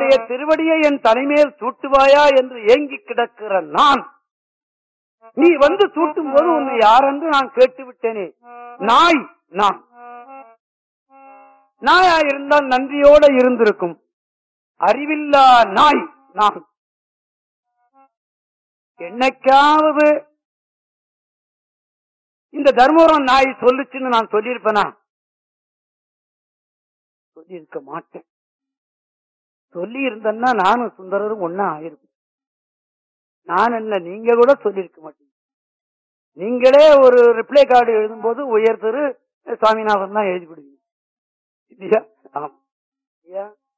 உன்னுடைய திருவடியை என் தலைமையில் சூட்டுவாயா என்று ஏங்கி கிடக்கிற நான் நீ வந்து சூட்டும் போது உன்னை யாரென்று நான் கேட்டு விட்டேனே நாய் நான் நாயா இருந்தால் நன்றியோட இருந்திருக்கும் அறிவில்லா நாய் நான் என்னைக்காவது இந்த தர்மபுரம் நாய் சொல்லுச்சுன்னு நான் சொல்லியிருப்பேனா சொல்லியிருக்க மாட்டேன் சொல்லி இருந்தேன்னா நானும் சுந்தரரும் ஒன்னா ஆயிருப்போம் நான் என்ன நீங்க கூட சொல்லியிருக்க மாட்டீங்க நீங்களே ஒரு ரிப்ளை கார்டு எழுதும்போது உயர் திரு சுவாமிநாதன் தான் எழுதி கொடுவீங்க இல்லையா ஆமா இல்லையா